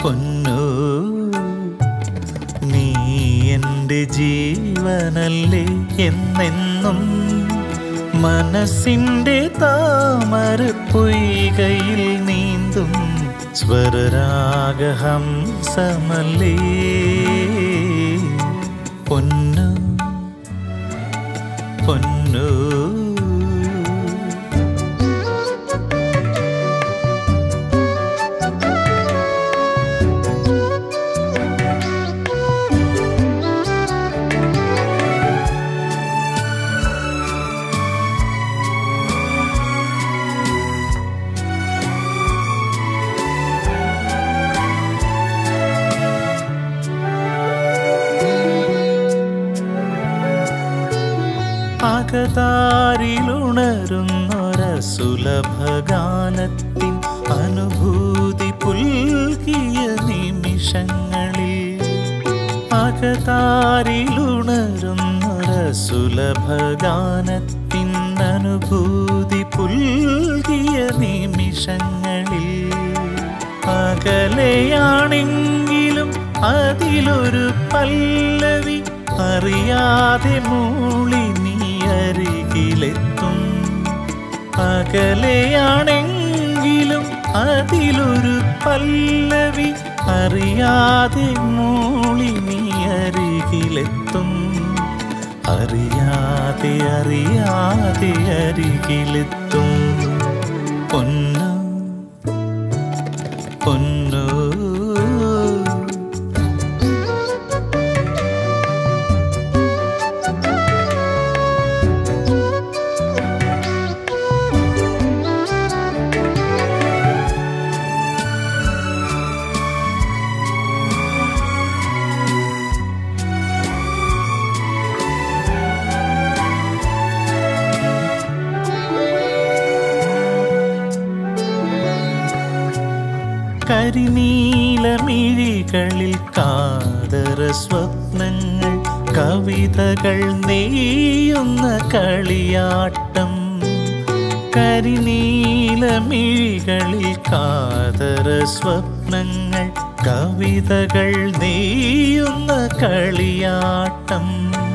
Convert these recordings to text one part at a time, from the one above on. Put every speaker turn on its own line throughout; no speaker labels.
പൊന്നു നീ എൻ്റെ ജീവനല്ലേ എന്നെന്നും മനസ്സിൻ്റെ താമര പൊയ്കയിൽ നീന്തും സ്വരരാഗഹംസമല്ലേ പൊന്നു പൊന്നു അകതാരിലുണരുന്നൊരസുലഭഗാനത്തിൻ അനുഭൂതി പുൽകിയ നിമിഷങ്ങളിൽ അകതാരിലുണരുന്നൊരസുലഭഗാനത്തിൻ അനുഭൂതി പുൽകിയ നിമിഷങ്ങളിൽ അകലെയാണെങ്കിലും അതിലൊരു പല്ലവി അറിയാതെ മൂളി നീ അരികിലെത്തും അകലെയാണെങ്കിലും അതിലൊരു പല്ലവി അറിയാതെ മൂളി നീ അരികിലെത്തും അറിയാതെ അറിയാതെ അരികിലെത്തും പൊന്നു പൊന്നു കരിനീലമിഴികളിൽ കാതര സ്വപ്നങ്ങൾ കവിതകൾ നെയ്യുന്ന കളിയാട്ടം കരിനീലമിഴികളിൽ കാതര സ്വപ്നങ്ങൾ കവിതകൾ നെയ്യുന്ന കളിയാട്ടം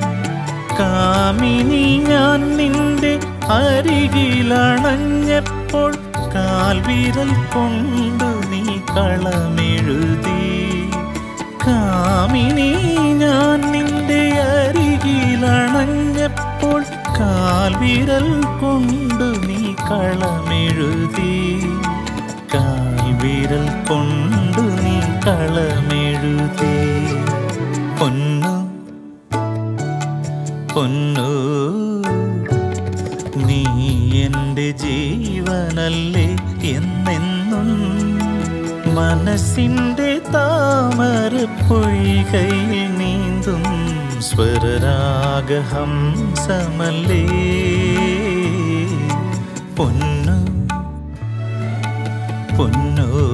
കാമിനി ഞാൻ നിന്റെ അരികിലണഞ്ഞപ്പോൾ കാൽവിരൽ കൊണ്ടു നീ കളമെഴുതി കാമിനി ഞാൻ നിന്റെ അരികിലണഞ്ഞപ്പോൾ കാൽവിരൽ കൊണ്ടു നീ കളമെഴുതി കാൽവിരൽ കൊണ്ടു നീ കളമെഴുതി പൊന്നു പൊന്നു നീ എൻ്റെ ജീവനല്ലേ എന്നെന്നും മനസ്സിൻ്റെ താമര പൊയ്കയിൽ നീന്തും സ്വരരാഗഹംസമല്ലേ പൊന്നു പൊന്നു